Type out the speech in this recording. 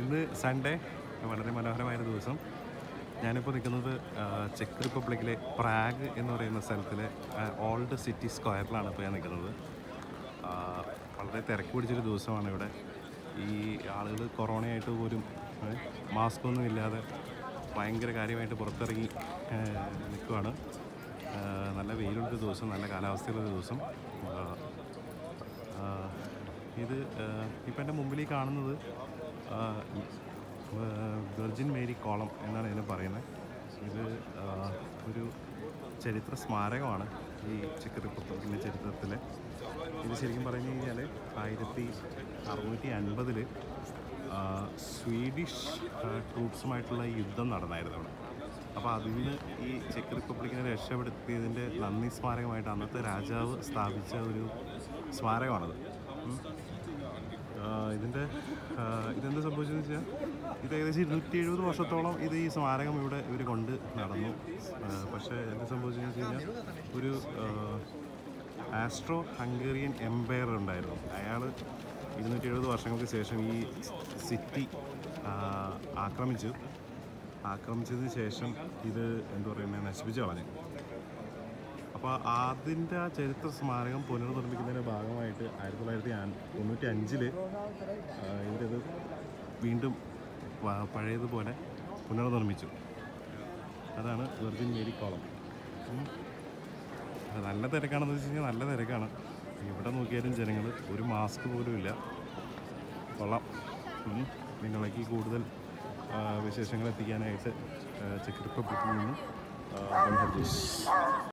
ഇന്ന് സൺഡേ വളരെ മനോഹരമായൊരു ദിവസം ഞാനിപ്പോൾ നിൽക്കുന്നത് ആ, ചെക്ക് റിപ്പബ്ലിക്കിലെ പ്രാഗ് എന്ന് പറയുന്ന സ്ഥലത്തിലെ ആ, ഓൾഡ് സിറ്റി സ്ക്വയറിലാണ് ഇപ്പോൾ ഞാൻ നിൽക്കുന്നത് ആ, വളരെ തിരക്ക് പിടിച്ചൊരു ദിവസമാണ് ഇവിടെ ഈ ആളുകൾ കൊറോണയായിട്ട് പോലും ഏ, മാസ്ക് ഒന്നും ഇല്ലാതെ ഭയങ്കര കാര്യമായിട്ട് പുറത്തിറങ്ങി ഏ, നിൽക്കുവാണ് ആ, നല്ല വെയിലുള്ളൊരു ദിവസം നല്ല കാലാവസ്ഥയുള്ള ദിവസം ആ, ആ, ഇത് ഇപ്പം എൻ്റെ മുമ്പിൽ ഈ കാണുന്നത് ആ, ആ, വെർജിൻ മേരി കോളം എന്നാണ് ഇതിനെ പറയുന്നത് ഇത് ആ, ഒരു ചരിത്ര സ്മാരകമാണ് ഈ ചെക്ക് റിപ്പബ്ലിക്കിൻ്റെ ചരിത്രത്തിൽ ഇത് ശരിക്കും പറഞ്ഞു കഴിഞ്ഞാൽ ആയിരത്തി അറുന്നൂറ്റി അൻപതിൽ സ്വീഡിഷ് ആ, ട്രൂപ്സുമായിട്ടുള്ള യുദ്ധം നടന്നായിരുന്നു അവിടെ അപ്പോൾ അതിന് ഈ ചെക്ക് റിപ്പബ്ലിക്കിനെ രക്ഷപ്പെടുത്തിയതിൻ്റെ നന്ദി സ്മാരകമായിട്ട് അന്നത്തെ രാജാവ് സ്ഥാപിച്ച ഒരു സ്മാരകമാണത് ഉം. ആ, ഇതിൻ്റെ ആ, ഇതെന്താ സംഭവിച്ചതെന്ന് വെച്ചാൽ ഇത് ഏകദേശം ഇരുന്നൂറ്റി എഴുപത് വർഷത്തോളം ഇത് ഈ സ്മാരകം ഇവിടെ ഇവർ കൊണ്ട് നടന്നു ആ, പക്ഷേ എന്താ സംഭവിച്ചതെന്ന് വെച്ച് കഴിഞ്ഞാൽ ഒരു ആസ്ട്രോ ഹംഗേറിയൻ എംപയർ ഉണ്ടായിരുന്നു അയാൾ ഇരുന്നൂറ്റി എഴുപത് വർഷങ്ങൾക്ക് ശേഷം ഈ സിറ്റി ആക്രമിച്ചു ആക്രമിച്ചതിന് ശേഷം ഇത് എന്താ പറയുന്നത് നശിപ്പിച്ച് കളഞ്ഞു അപ്പോൾ അതിൻ്റെ ആ ചരിത്ര സ്മാരകം പുനർനിർമ്മിക്കുന്നതിൻ്റെ ഭാഗമായിട്ട് ആയിരത്തി തൊള്ളായിരത്തി തൊണ്ണൂറ്റി അഞ്ചിൽ ഇവരത് വീണ്ടും പ- പഴയതുപോലെ പുനർനിർമ്മിച്ചു അതാണ് വെർജിൻ മേരി കോളം ഉം. അത് നല്ല തിരക്കാണെന്ന് വെച്ച് കഴിഞ്ഞാൽ നല്ല തിരക്കാണ് എവിടെ നോക്കിയാലും ജനങ്ങൾ ഒരു മാസ്ക് പോലും ഇല്ല കൊള്ളാം ഉം. നിങ്ങളേക്ക് കൂടുതൽ ആ, വിശേഷങ്ങൾ എത്തിക്കാനായിട്ട് ചെക്ക് റിപ്പബ്ലിക്കിൽ നിന്ന് ആ, ബന്ധപ്പെട്ട്